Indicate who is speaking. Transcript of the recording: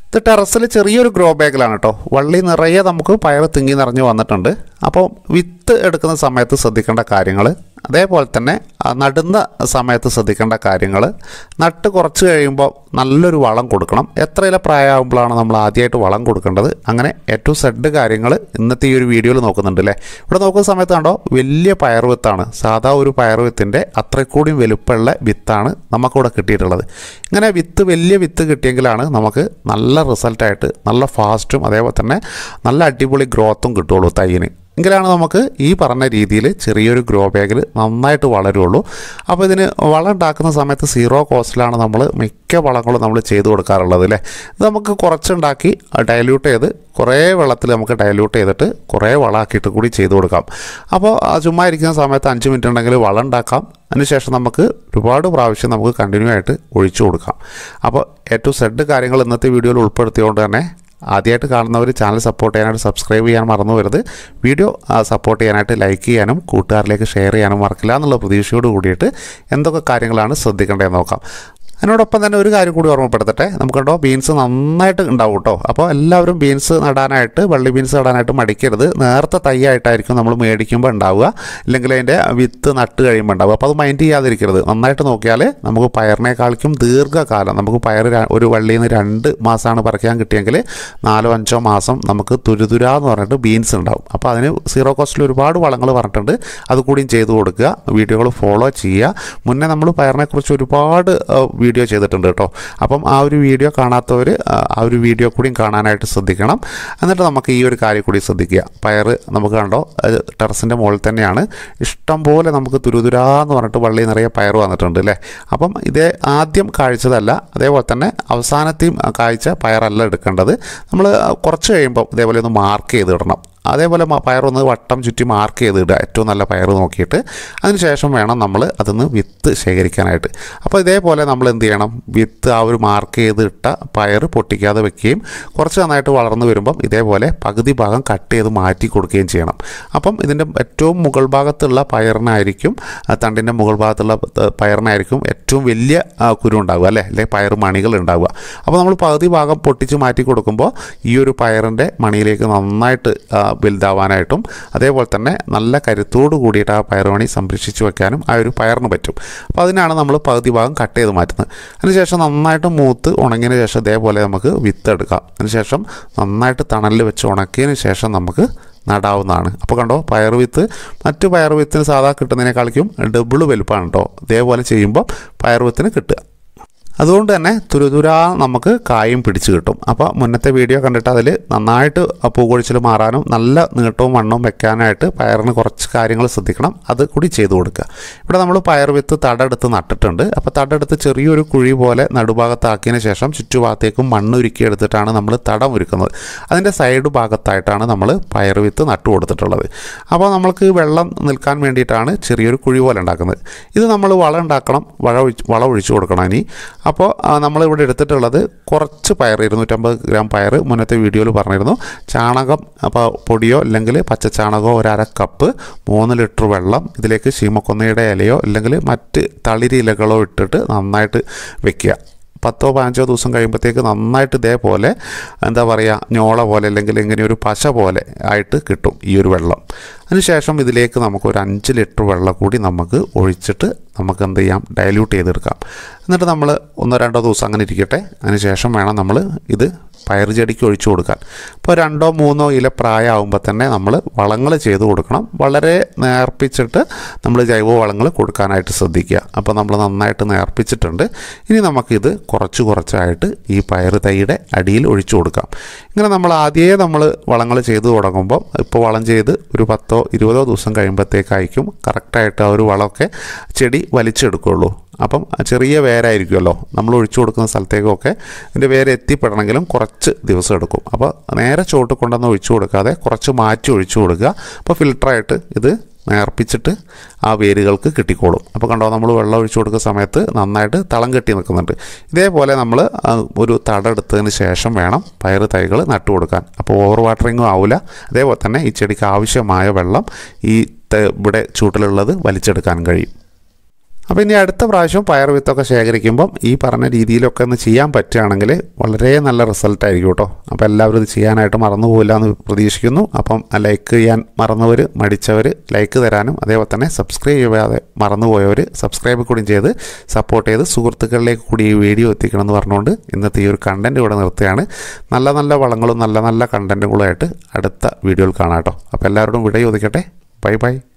Speaker 1: ഇത് ടെറസിൽ ചെറിയൊരു ഗ്രോ ബാഗിലാണ് കേട്ടോ വള്ളി നിറയെ നമുക്ക് പയർ തിങ്ങി നിറഞ്ഞ് വന്നിട്ടുണ്ട് അപ്പോൾ വിത്ത് എടുക്കുന്ന സമയത്ത് ശ്രദ്ധിക്കേണ്ട കാര്യങ്ങൾ അതേപോലെ തന്നെ ആ, നടുന്ന സമയത്ത് ശ്രദ്ധിക്കേണ്ട കാര്യങ്ങൾ നട്ട് കുറച്ച് കഴിയുമ്പോൾ നല്ലൊരു വളം കൊടുക്കണം എത്രയിലെ പ്രായമാകുമ്പോഴാണ് നമ്മൾ ആദ്യമായിട്ട് വളം കൊടുക്കേണ്ടത് അങ്ങനെ ഏറ്റവും സെഡ് കാര്യങ്ങൾ ഇന്നത്തെ ഈ ഒരു വീഡിയോയിൽ നോക്കുന്നുണ്ട് അല്ലേ ഇവിടെ നോക്കുന്ന സമയത്ത് കണ്ടോ വലിയ പയർ വിത്താണ് സാധാ ഒരു പയർ വിത്തിൻ്റെ അത്രയും കൂടിയും വലുപ്പമുള്ള വിത്താണ് നമുക്കിവിടെ കിട്ടിയിട്ടുള്ളത് ഇങ്ങനെ വിത്ത് വലിയ വിത്ത് കിട്ടിയെങ്കിലാണ് നമുക്ക് നല്ല റിസൾട്ടായിട്ട് നല്ല ഫാസ്റ്റും അതേപോലെ തന്നെ നല്ല അടിപൊളി ഗ്രോത്തും കിട്ടുള്ളൂ തൈയിന് എങ്കിലാണ് നമുക്ക് ഈ പറഞ്ഞ രീതിയിൽ ചെറിയൊരു ഗ്രോ ബാഗിൽ നന്നായിട്ട് വളരുള്ളൂ അപ്പോൾ ഇതിന് വളം ഉണ്ടാക്കുന്ന സമയത്ത് സീറോ കോസ്റ്റിലാണ് നമ്മൾ മിക്ക വളങ്ങളും നമ്മൾ ചെയ്ത് കൊടുക്കാറുള്ളത് അല്ലേ ഇത് നമുക്ക് കുറച്ചുണ്ടാക്കി ഡയല്യൂട്ട് ചെയ്ത് കുറേ വെള്ളത്തിൽ നമുക്ക് ഡയല്യൂട്ട് ചെയ്തിട്ട് കുറേ വളമാക്കിയിട്ട് കൂടി ചെയ്ത് കൊടുക്കാം അപ്പോൾ ആ ചുമ്മാ ഇരിക്കുന്ന സമയത്ത് അഞ്ച് മിനിറ്റ് ഉണ്ടെങ്കിൽ വളം ഉണ്ടാക്കാം അതിനുശേഷം നമുക്ക് ഒരുപാട് പ്രാവശ്യം നമുക്ക് കണ്ടിന്യൂ ആയിട്ട് ഒഴിച്ചു കൊടുക്കാം അപ്പോൾ ഏറ്റവും സെഡ് കാര്യങ്ങൾ ഇന്നത്തെ വീഡിയോയിൽ ഉൾപ്പെടുത്തിയതുകൊണ്ട് തന്നെ ആദ്യമായിട്ട് കാണുന്നവർ ചാനൽ സപ്പോർട്ട് ചെയ്യാനായിട്ട് സബ്സ്ക്രൈബ് ചെയ്യാൻ മറന്നു വരുത് വീഡിയോ സപ്പോർട്ട് ചെയ്യാനായിട്ട് ലൈക്ക് ചെയ്യാനും കൂട്ടുകാരിലേക്ക് ഷെയർ ചെയ്യാനും മറക്കില്ല എന്നുള്ള പ്രതീക്ഷയോട് കൂടിയിട്ട് എന്തൊക്കെ കാര്യങ്ങളാണ് ശ്രദ്ധിക്കേണ്ടതെന്ന് നോക്കാം അതിനോടൊപ്പം തന്നെ ഒരു കാര്യം കൂടി ഓർമ്മപ്പെടുത്തട്ടെ നമുക്കുണ്ടോ ബീൻസ് നന്നായിട്ട് ഉണ്ടാവും കേട്ടോ അപ്പോൾ എല്ലാവരും ബീൻസ് നടാനായിട്ട് വള്ളി ബീൻസ് നടാനായിട്ട് മടിക്കരുത് നേരത്തെ തൈയായിട്ടായിരിക്കും നമ്മൾ മേടിക്കുമ്പോൾ ഉണ്ടാവുക ഇല്ലെങ്കിൽ അതിൻ്റെ വിത്ത് നട്ട് കഴിയുമ്പോൾ ഉണ്ടാവുക അപ്പോൾ അത് മൈൻഡ് ചെയ്യാതിരിക്കരുത് നന്നായിട്ട് നോക്കിയാൽ നമുക്ക് പയറിനേക്കാൾക്കും ദീർഘകാലം നമുക്ക് പയർ ര- ഒരു വള്ളിയിൽ നിന്ന് രണ്ട് മാസമാണ് പറിക്കാൻ കിട്ടിയെങ്കിൽ നാലോ അഞ്ചോ മാസം നമുക്ക് തുരുതുര എന്ന് പറഞ്ഞിട്ട് ബീൻസ് ഉണ്ടാവും അപ്പോൾ അതിന് സീറോ കോസ്റ്റിൽ ഒരുപാട് വളങ്ങൾ പറഞ്ഞിട്ടുണ്ട് അത് കൂടിയും ചെയ്തു കൊടുക്കുക വീഡിയോകൾ ഫോളോ ചെയ്യുക മുന്നേ നമ്മൾ പയറിനെക്കുറിച്ച് ഒരുപാട് ആ, വീഡിയോ ചെയ്തിട്ടുണ്ട് കേട്ടോ അപ്പം ആ ഒരു വീഡിയോ കാണാത്തവർ ആ ഒരു വീഡിയോ കൂടിയും കാണാനായിട്ട് ശ്രദ്ധിക്കണം എന്നിട്ട് നമുക്ക് ഈ ഒരു കാര്യം കൂടി ശ്രദ്ധിക്കുക പയർ നമുക്ക് കണ്ടോ ടെറസിൻ്റെ മുകളിൽ തന്നെയാണ് ഇഷ്ടം പോലെ നമുക്ക് തുരുതുരാ എന്ന് പറഞ്ഞിട്ട് വള്ളി നിറയെ പയർ വന്നിട്ടുണ്ട് അല്ലേ അപ്പം ഇതേ ആദ്യം കാഴ്ചതല്ല അതേപോലെ തന്നെ അവസാനത്തെയും കാഴ്ച പയറല്ല എടുക്കേണ്ടത് നമ്മൾ കുറച്ച് കഴിയുമ്പോൾ ഇതേപോലെ ഒന്ന് മാർക്ക് ചെയ്ത് ഇടണം അതേപോലെ മ- പയറൊന്ന് വട്ടം ചുറ്റി മാർക്ക് ചെയ്ത് ഇടുക ഏറ്റവും നല്ല പയർ നോക്കിയിട്ട് അതിനുശേഷം വേണം നമ്മൾ അതിന്ന് വിത്ത് ശേഖരിക്കാനായിട്ട് അപ്പോൾ ഇതേപോലെ നമ്മൾ എന്ത് ചെയ്യണം വിത്ത് ആ ഒരു മാർക്ക് ചെയ്ത് ഇട്ട പയർ പൊട്ടിക്കാതെ വെക്കുകയും കുറച്ച് നന്നായിട്ട് വളർന്നു വരുമ്പം ഇതേപോലെ പകുതി ഭാഗം കട്ട് ചെയ്ത് മാറ്റി കൊടുക്കുകയും ചെയ്യണം അപ്പം ഇതിൻ്റെ ഏറ്റവും മുകൾ ഭാഗത്തുള്ള പയറിനായിരിക്കും ആ തണ്ടിൻ്റെ മുകൾ ഭാഗത്തുള്ള ആ, പയറിനായിരിക്കും ഏറ്റവും വലിയ ആ, കുരു ഉണ്ടാവുക അല്ലേ അല്ലെങ്കിൽ പയർ മണികൾ ഉണ്ടാവുക അപ്പോൾ നമ്മൾ പകുതി ഭാഗം പൊട്ടിച്ച് മാറ്റി കൊടുക്കുമ്പോൾ ഈ ഒരു പയറിൻ്റെ മണിയിലേക്ക് നന്നായിട്ട് ആ, വലുതാവാനായിട്ടും അതേപോലെ തന്നെ നല്ല കരുത്തോട് കൂടിയിട്ട് ആ പയറുമണി സംരക്ഷിച്ച് വെക്കാനും ആ ഒരു പയറിന് പറ്റും അപ്പോൾ അതിനാണ് നമ്മൾ പകുതി ഭാഗം കട്ട് ചെയ്ത് മാറ്റുന്നത് അതിനുശേഷം നന്നായിട്ട് മൂത്ത് ഉണങ്ങിയതിന് ശേഷം ഇതേപോലെ നമുക്ക് വിത്ത് എടുക്കാം അതിനുശേഷം നന്നായിട്ട് തണലിൽ വെച്ച് ഉണക്കിയതിന് ശേഷം നമുക്ക് നടാവുന്നതാണ് അപ്പോൾ കണ്ടോ പയർ വിത്ത് മറ്റു പയർ വിത്തിന് സാധാ കിട്ടുന്നതിനേക്കാളിക്കും ഡബിൾ വലുപ്പമാണ് കേട്ടോ ഇതേപോലെ ചെയ്യുമ്പോൾ പയർ വിത്തിന് കിട്ടുക അതുകൊണ്ട് തന്നെ തുരുതുരാ നമുക്ക് കായും പിടിച്ച് കിട്ടും അപ്പോൾ മുന്നത്തെ വീഡിയോ കണ്ടിട്ട് അതിൽ നന്നായിട്ട് ആ പൂകൊഴിച്ചിൽ മാറാനും നല്ല നീട്ടവും വണ്ണവും വെക്കാനായിട്ട് പയറിന് കുറച്ച് കാര്യങ്ങൾ ശ്രദ്ധിക്കണം അത് കൂടി ചെയ്തു കൊടുക്കുക ഇവിടെ നമ്മൾ പയർ വിത്ത് തടെടുത്ത് നട്ടിട്ടുണ്ട് അപ്പോൾ തടെടുത്ത് ചെറിയൊരു കുഴി പോലെ നടുഭാഗത്താക്കിയതിന് ശേഷം ചുറ്റുഭാഗത്തേക്കും മണ്ണ് ഉരുക്കി എടുത്തിട്ടാണ് നമ്മൾ തടം ഒരുക്കുന്നത് അതിൻ്റെ സൈഡ് ഭാഗത്തായിട്ടാണ് നമ്മൾ പയർ വിത്ത് നട്ടു കൊടുത്തിട്ടുള്ളത് അപ്പോൾ നമ്മൾക്ക് വെള്ളം നിൽക്കാൻ വേണ്ടിയിട്ടാണ് ചെറിയൊരു കുഴി പോലെ ഉണ്ടാക്കുന്നത് ഇത് നമ്മൾ വളം ഉണ്ടാക്കണം വളം ഒഴിച്ച് വളം ഒഴിച്ചു കൊടുക്കണം ഇനി അപ്പോൾ ആ, നമ്മളിവിടെ എടുത്തിട്ടുള്ളത് കുറച്ച് പയർ ഇരുന്നൂറ്റമ്പത് ഗ്രാം പയർ മുന്നത്തെ വീഡിയോയിൽ പറഞ്ഞിരുന്നു ചാണകം അപ്പോൾ പൊടിയോ അല്ലെങ്കിൽ പച്ച ചാണകമോ ഒരു അര കപ്പ് മൂന്ന് ലിറ്റർ വെള്ളം ഇതിലേക്ക് ശീമക്കൊന്നയുടെ ഇലയോ അല്ലെങ്കിൽ മറ്റ് തളിരി ഇലകളോ ഇട്ടിട്ട് നന്നായിട്ട് വെക്കുക പത്തോ പതിനഞ്ചോ ദിവസം കഴിയുമ്പോഴത്തേക്ക് നന്നായിട്ട് ഇതേപോലെ എന്താ പറയുക ഞോള പോലെ അല്ലെങ്കിൽ ഇങ്ങനെ ഒരു പശ പോലെ ആയിട്ട് കിട്ടും ഈ ഒരു വെള്ളം അതിനുശേഷം ഇതിലേക്ക് നമുക്ക് ഒരു അഞ്ച് ലിറ്റർ വെള്ളം കൂടി നമുക്ക് ഒഴിച്ചിട്ട് നമുക്ക് എന്ത് ചെയ്യാം ഡയല്യൂട്ട് ചെയ്തെടുക്കാം എന്നിട്ട് നമ്മൾ ഒന്നോ രണ്ടോ ദിവസം അങ്ങനെ ഇരിക്കട്ടെ അതിനുശേഷം വേണം നമ്മൾ ഇത് പയർ ചെടിക്ക് ഒഴിച്ചു കൊടുക്കാൻ ഇപ്പോൾ രണ്ടോ മൂന്നോ ഇല പ്രായമാകുമ്പോൾ തന്നെ നമ്മൾ വളങ്ങൾ ചെയ്ത് കൊടുക്കണം വളരെ നേർപ്പിച്ചിട്ട് നമ്മൾ ജൈവ വളങ്ങൾ കൊടുക്കാനായിട്ട് ശ്രദ്ധിക്കുക അപ്പോൾ നമ്മൾ നന്നായിട്ട് നേർപ്പിച്ചിട്ടുണ്ട് ഇനി നമുക്കിത് കുറച്ച് കുറച്ചായിട്ട് ഈ പയർ തൈയുടെ അടിയിൽ ഒഴിച്ചു കൊടുക്കാം ഇങ്ങനെ നമ്മൾ ആദ്യമേ നമ്മൾ വളങ്ങൾ ചെയ്ത് തുടങ്ങുമ്പോൾ ഇപ്പോൾ വളം ചെയ്ത് ഒരു പത്തോ ഇരുപതോ ദിവസം കഴിയുമ്പോഴത്തേക്കായിരിക്കും കറക്റ്റായിട്ട് ആ ഒരു വളമൊക്കെ ചെടി വലിച്ചെടുക്കുള്ളൂ അപ്പം ചെറിയ വേരായിരിക്കുമല്ലോ നമ്മൾ ഒഴിച്ചു കൊടുക്കുന്ന സ്ഥലത്തേക്കൊക്കെ ഇതിൻ്റെ വേര് എത്തിപ്പെടണമെങ്കിലും കുറച്ച് ദിവസം എടുക്കും അപ്പോൾ നേരെ ചോട്ട് കൊണ്ടുവന്ന് ഒഴിച്ചു കൊടുക്കാതെ കുറച്ച് മാറ്റി ഒഴിച്ചു കൊടുക്കുക അപ്പോൾ ഫിൽട്ടറായിട്ട് ഇത് നേർപ്പിച്ചിട്ട് ആ വേരുകൾക്ക് കിട്ടിക്കോളും അപ്പോൾ കണ്ടോ നമ്മൾ വെള്ളം ഒഴിച്ചു കൊടുക്കുന്ന സമയത്ത് നന്നായിട്ട് തളം കെട്ടി നിൽക്കുന്നുണ്ട് ഇതേപോലെ നമ്മൾ ആ, ഒരു തടെടുത്തതിന് ശേഷം വേണം പയർ തൈകൾ നട്ടു കൊടുക്കാൻ അപ്പോൾ ഓവർ വാട്ടറിങ്ങും ആവില്ല അതേപോലെ തന്നെ ഈ ചെടിക്ക് ആവശ്യമായ വെള്ളം ഈ ത- ഇവിടെ ചൂട്ടിലുള്ളത് വലിച്ചെടുക്കാൻ കഴിയും അപ്പോൾ ഇനി അടുത്ത പ്രാവശ്യം പയർ വിത്തൊക്കെ ശേഖരിക്കുമ്പം ഈ പറഞ്ഞ രീതിയിലൊക്കെ ഒന്ന് ചെയ്യാൻ പറ്റുകയാണെങ്കിൽ വളരെ നല്ല റിസൾട്ട് ആയിരിക്കും കേട്ടോ അപ്പോൾ എല്ലാവരും ഇത് ചെയ്യാനായിട്ട് മറന്നു പോകില്ല എന്ന് പ്രതീക്ഷിക്കുന്നു അപ്പം ലൈക്ക് ചെയ്യാൻ മറന്നവർ മടിച്ചവർ ലൈക്ക് തരാനും അതേപോലെ തന്നെ സബ്സ്ക്രൈബ് ചെയ്യാതെ മറന്നുപോയവർ സബ്സ്ക്രൈബ് കൂടി ചെയ്ത് സപ്പോർട്ട് ചെയ്ത് സുഹൃത്തുക്കളിലേക്ക് കൂടി ഈ വീഡിയോ എത്തിക്കണം എന്ന് പറഞ്ഞുകൊണ്ട് ഇന്നത്തെ ഈ ഒരു കണ്ടൻറ്റ് ഇവിടെ നിർത്തുകയാണ് നല്ല നല്ല വളങ്ങളും നല്ല നല്ല കണ്ടൻറ്റുകളുമായിട്ട് അടുത്ത വീഡിയോയിൽ കാണാം കേട്ടോ അപ്പോൾ എല്ലാവരോടും വിട ചോദിക്കട്ടെ ബൈ ബൈ